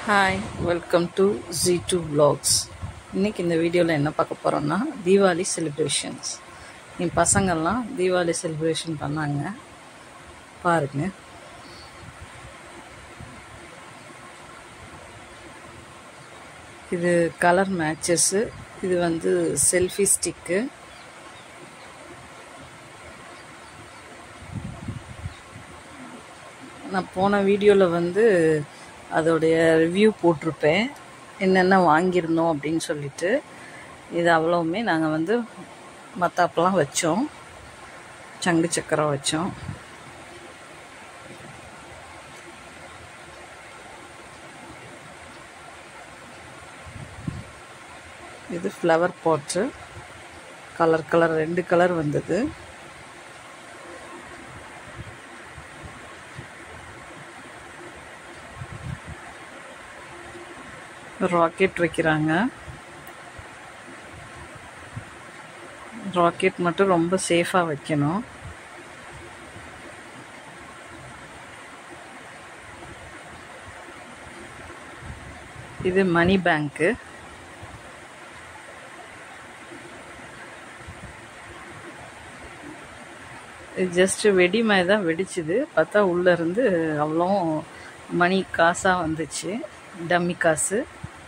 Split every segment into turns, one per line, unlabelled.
hi welcome to G two vlogs இன்றைக்கி இந்த வீடியோவில் என்ன பார்க்க போகிறோன்னா தீபாவளி செலிப்ரேஷன்ஸ் என் பசங்கள்லாம் தீபாவளி செலிப்ரேஷன் பண்ணாங்க பாருங்க இது கலர் மேட்சஸ்ஸு இது வந்து செல்ஃபி ஸ்டிக்கு நான் போன வீடியோவில் வந்து அதோடைய ரிவ்யூ போட்டிருப்பேன் என்னென்ன வாங்கியிருந்தோம் அப்படின்னு சொல்லிட்டு இது அவ்வளோவுமே நாங்கள் வந்து மத்தாப்பெல்லாம் வச்சோம் சங்கு சக்கரம் வச்சோம் இது ஃப்ளவர் பாட்ஸு கலர் கலர் ரெண்டு கலர் வந்தது ராக்கெட் வைக்கிறாங்க ராக்கெட் மட்டும் ரொம்ப சேஃபாக வைக்கணும் இது மணி பேங்க்கு ஜஸ்ட் வெடி மாதிரி தான் வெடிச்சுது பார்த்தா உள்ளேருந்து அவ்வளோ மணி காசாக வந்துச்சு டம்மி காசு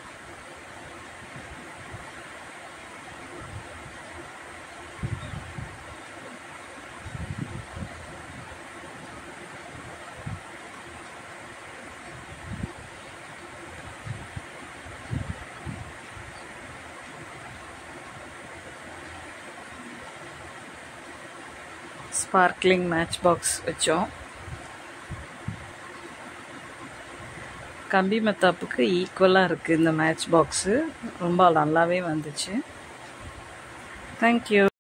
ஸ்பார்க்லிங் மேட்ச் பாக்ஸ் வச்சோம் கம்பி மெத்தாப்புக்கு ஈக்குவலாக இருக்குது இந்த மேட்ச் பாக்ஸு ரொம்ப நல்லாவே வந்துச்சு தேங்க்யூ